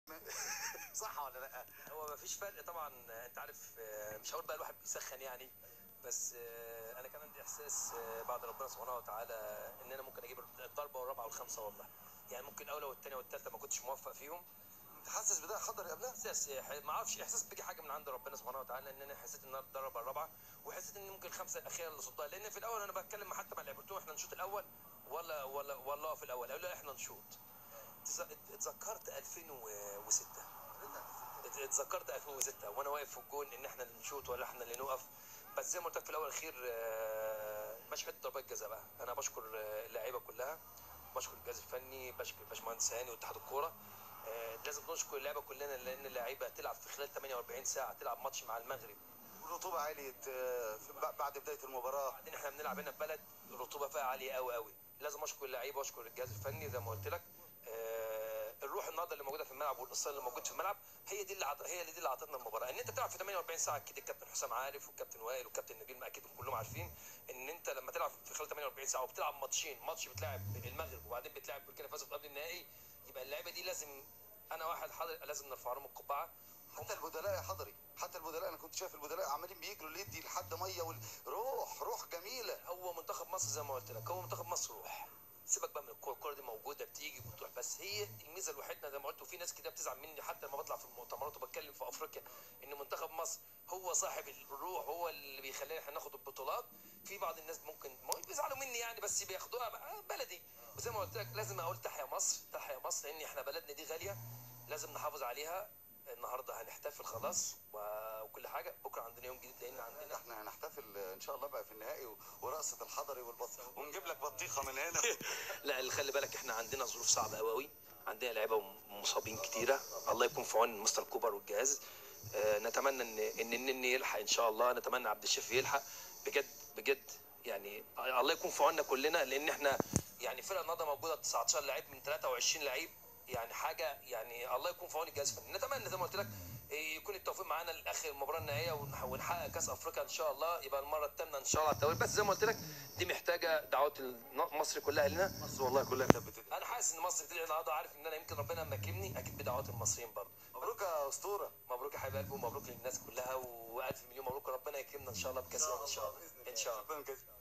صح ولا لا؟ هو ما فيش فرق طبعا انت عارف آه، مش هقول بقى الواحد بيسخن يعني بس آه، انا كان عندي احساس آه، بعد ربنا سبحانه وتعالى ان انا ممكن اجيب الضربه والرابعه والخامسه والله يعني ممكن الاولى والثانيه والثالثه ما كنتش موفق فيهم انت حاسس بده خضر قبلها؟ احساس ما اعرفش احساس بيجي حاجه من عند ربنا سبحانه وتعالى ان انا حسيت ان انا الضربه الرابعه وحسيت ان ممكن الخمسه الاخيره اللي صدها لان في الاول انا بتكلم حتى مع لعيبتهم احنا نشوط الاول ولا ولا ولا في الاول قالوا لا احنا نشوط اتز- اتذكرت 2006 ات- اتذكرت 2006 وانا واقف في الجون ان احنا اللي نشوط ولا احنا اللي نقف بس زي ما قلت لك في الاول الاخير آه، مش حته ضربات جزاء بقى انا بشكر آه، اللعيبه كلها بشكر الجهاز الفني بشكر باشمهندس هاني واتحاد الكوره آه، لازم نشكر اللعيبه كلنا لان اللعيبه تلعب في خلال 48 ساعه تلعب ماتش مع المغرب الرطوبه عليت آه، في- ب- بعد بدايه المباراه بعدين احنا بنلعب هنا في بلد الرطوبه فيها عاليه قوي قوي لازم اشكر اللعيبه واشكر الجهاز الفني زي ما قلت لك آه، الروح النهارده اللي موجوده في الملعب والاصرار اللي موجود في الملعب هي دي اللي عط... هي دي اللي عطتنا المباراه ان انت تلعب في 48 ساعه اكيد الكابتن حسام عارف والكابتن وائل والكابتن نجيل اكيد كلهم عارفين ان انت لما تلعب في خلال 48 ساعه وبتلعب ماتشين ماتش بتلعب المغرب وبعدين بتلعب بوركينا فاسو في قبل النهائي يبقى اللعيبه دي لازم انا واحد حاضر لازم نرفع لهم القبعه حتى البدلاء يا حضري حتى البدلاء انا كنت شايف البدلاء عمالين بيجروا اللي يدي لحد ميه وال... روح روح جميله هو منتخب مصر زي ما قلت لك هو منتخب مصر روح سيبك بقى من الكوره الكوره دي موجوده بتيجي وبتروح بس هي الميزه الوحيده زي ما قلت وفي ناس كده بتزعل مني حتى لما بطلع في المؤتمرات وبتكلم في افريقيا ان منتخب مصر هو صاحب الروح هو اللي بيخلينا احنا ناخد البطولات في بعض الناس ممكن ما بيزعلوا مني يعني بس بياخدوها بقى بلدي وزي ما قلت لك لازم اقول تحيا مصر تحيا مصر لان احنا بلدنا دي غاليه لازم نحافظ عليها النهارده هنحتفل خلاص و- وكل حاجه بكره عندنا يوم جديد لان عندنا احنا هنحتفل آه، ان شاء الله بقى في النهائي و- ورقصه الحضري والبط ونجيب لك بطيخه من هنا لا اللي خلي بالك احنا عندنا ظروف صعبه قوي قوي عندنا لعيبه مصابين كتيره الله يكون في عون مستر كوبر والجهاز اه نتمنى ان ان النني يلحق ان شاء الله نتمنى عبد الشافي يلحق بجد بجد يعني الله يكون في عوننا كلنا لان احنا يعني فرقه النهارده موجوده 19 لعيب من 23 لعيب يعني حاجه يعني الله يكون في عون الجهاز الفني نتمنى زي ما قلت لك إيه، يكون التوفيق معانا لاخر المباراه النهائيه ونح- ونحقق كاس افريقيا ان شاء الله يبقى المره الثامنه ان شاء الله على التوالي بس زي ما قلت لك دي محتاجه دعوات الن- مصر كلها لنا مصر والله كلها كانت بتدعي انا حاسس ان مصر بتدعي النهارده عارف ان انا يمكن ربنا مكنني اكيد بدعوات المصريين برضه مبروك يا اسطوره مبروك يا حبيب قلبي ومبروك للناس كلها والف مليون مبروك ربنا يكرمنا ان شاء الله بكاس الأمم ان شاء الله ان شاء الله شكرا جزيلا